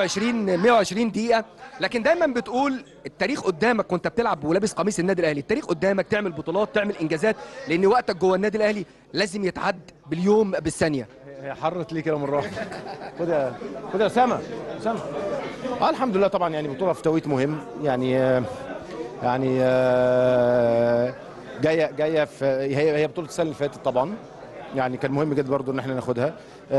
120 120 دقيقه لكن دايما بتقول التاريخ قدامك وانت بتلعب ولابس قميص النادي الاهلي التاريخ قدامك تعمل بطولات تعمل انجازات لان وقتك جوه النادي الاهلي لازم يتعد باليوم بالثانيه هي حرت ليه كده من راحه خد يا خد يا اسامه اسامه اه الحمد لله طبعا يعني بطوله في توقيت مهم يعني آه، يعني آه، جايه جايه في هي هي بطوله السنه اللي فاتت طبعا يعني كان مهم جدا برضو ان احنا ناخدها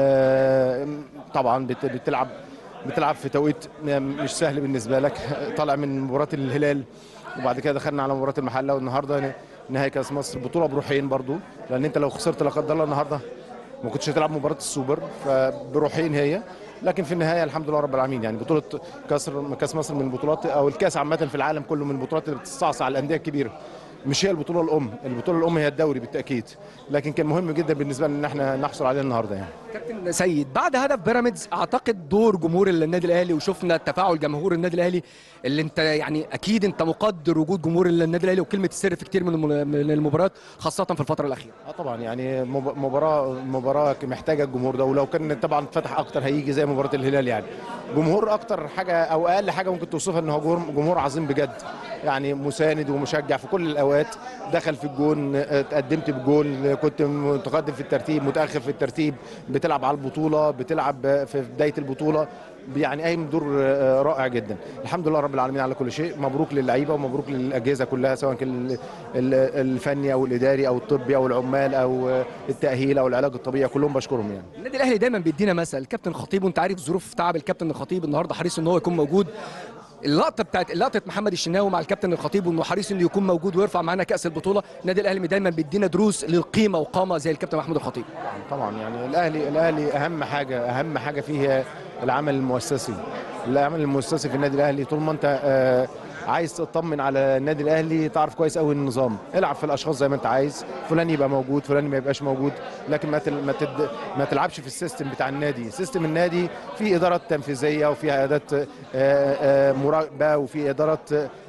آه، طبعا بت- بتلعب بتلعب في توقيت مش سهل بالنسبه لك طالع من مباراه الهلال وبعد كده دخلنا على مباراه المحله والنهارده نهائي كاس مصر بطوله بروحين برضو لان انت لو خسرت لا قدر الله النهارده ما كنتش هتلعب مباراه السوبر فبروحين هي لكن في النهايه الحمد لله رب العالمين يعني بطوله كاس كاس مصر من البطولات او الكاس عامه في العالم كله من البطولات اللي بتستعصي على الانديه الكبيره مش هي البطوله الام البطوله الام هي الدوري بالتاكيد لكن كان مهم جدا بالنسبه لنا ان احنا نحصل عليه النهارده يعني كابتن سيد بعد هدف بيراميدز اعتقد دور جمهور النادي الاهلي وشفنا تفاعل جمهور النادي الاهلي اللي انت يعني اكيد انت مقدر وجود جمهور النادي الاهلي وكلمه السر في كتير من الم- من المباريات خاصه في الفتره الاخيره اه طبعا يعني مب- مباراه مباراه محتاجه الجمهور ده ولو كان طبعا فتح اكتر هيجي زي مباراه الهلال يعني جمهور اكتر حاجه او اقل حاجه ممكن توصفها ان هو جمهور جمهور عظيم بجد يعني مساند ومشجع في كل الاوقات دخل في الجون اه، اتقدمت بجول كنت متقدم في الترتيب متاخر في الترتيب بتلعب على البطوله بتلعب في بدايه البطوله يعني قايم دور اه، رائع جدا الحمد لله رب العالمين على كل شيء مبروك للعيبه ومبروك للاجهزه كلها سواء كان ال- ال- الفني او الاداري او الطبي او العمال او التاهيل او العلاج الطبيعي كلهم بشكرهم يعني النادي الاهلي دايما بيدينا مثل الكابتن خطيب وانت عارف ظروف تعب الكابتن الخطيب النهارده حريص ان هو يكون موجود اللقطه بتاعت لقطه محمد الشناوي مع الكابتن الخطيب وانه حريص انه يكون موجود ويرفع معانا كاس البطوله النادي الاهلي دايما بيدينا دروس للقيمه وقامه زي الكابتن محمود الخطيب طبعا يعني الاهلي الاهلي اهم حاجه اهم حاجه فيه هي العمل المؤسسي العمل المؤسسي في النادي الاهلي طول ما انت آه، عايز تطمن على النادي الاهلي تعرف كويس قوي النظام العب في الاشخاص زي ما انت عايز فلان يبقى موجود فلان ما يبقاش موجود لكن ما تل... ما, تد... ما تلعبش في السيستم بتاع النادي سيستم النادي فيه ادارات تنفيذيه وفيها اداه آه، آه، مراقبه وفي ادارات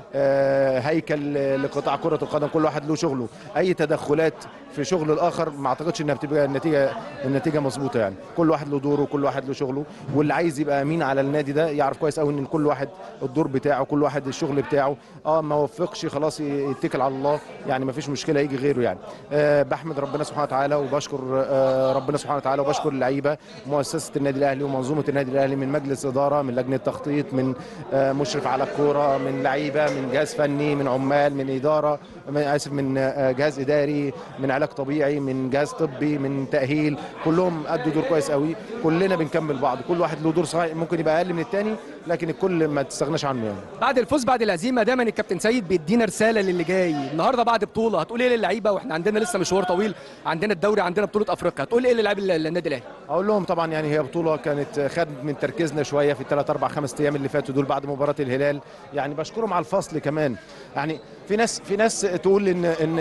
آه، هيكل لقطاع كره القدم كل واحد له شغله اي تدخلات في شغل الاخر ما اعتقدش انها بتبقى النتيجه النتيجه مظبوطه يعني كل واحد له دوره وكل واحد له شغله واللي عايز يبقى امين على النادي ده يعرف كويس قوي ان كل واحد الدور بتاعه كل واحد الشغل بتاعه اه ما وفقش خلاص يتكل على الله يعني ما فيش مشكله يجي غيره يعني آه بحمد ربنا سبحانه وتعالى وبشكر آه ربنا سبحانه وتعالى وبشكر اللعيبه مؤسسه النادي الاهلي ومنظومه النادي الاهلي من مجلس اداره من لجنه تخطيط من آه مشرف على الكوره من لعيبه من جهاز فني من عمال من اداره من اسف من آه جهاز اداري من علاج طبيعي من جهاز طبي من تاهيل كلهم ادوا دور كويس قوي كلنا بنكمل بعض كل واحد له دور صحيح ممكن يبقى اقل من الثاني لكن الكل ما تستغناش عنه يعني بعد الفوز بعد الهزيمه دايما الكابتن سيد بيدينا رساله للي جاي النهارده بعد بطوله هتقول ايه للعيبه واحنا عندنا لسه مشوار طويل عندنا الدوري عندنا بطوله افريقيا هتقول ايه للاعيبه النادي الاهلي اقول لهم طبعا يعني هي بطوله كانت خدت من تركيزنا شويه في الثلاث اربع خمس ايام اللي فاتوا دول بعد مباراه الهلال يعني بشكرهم على الفصل كمان يعني في ناس في ناس تقول ان ان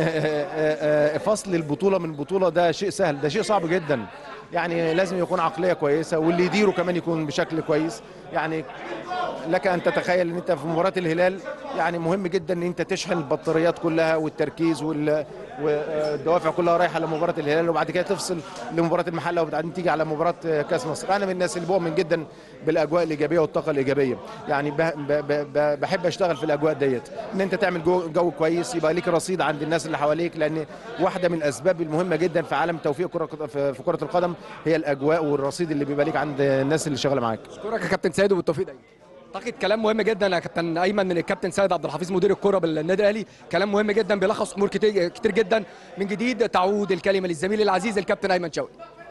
فصل البطوله من البطوله ده شيء سهل ده شيء صعب جدا يعني لازم يكون عقليه كويسه واللي يديره كمان يكون بشكل كويس يعني لك ان تتخيل ان انت في مباراه الهلال يعني مهم جدا ان انت تشحن البطاريات كلها والتركيز وال والدوافع كلها رايحه لمباراه الهلال وبعد كده تفصل لمباراه المحله وبعدين تيجي على مباراه كاس مصر انا من الناس اللي بؤمن جدا بالاجواء الايجابيه والطاقه الايجابيه يعني ب- ب- ب- بحب اشتغل في الاجواء ديت ان انت تعمل جو, جو كويس يبقى ليك رصيد عند الناس اللي حواليك لان واحده من الاسباب المهمه جدا في عالم توفيق كره في في كره القدم هي الاجواء والرصيد اللي بيبقى ليك عند الناس اللي شغاله معاك اشكرك يا كابتن سيد وبالتوفيق دايما اعتقد كلام مهم جدا يا كابتن ايمن من الكابتن سيد عبد الحفيظ مدير الكره بالنادي الاهلي كلام مهم جدا بيلخص امور كتير كتير جدا من جديد تعود الكلمه للزميل العزيز الكابتن ايمن شوقي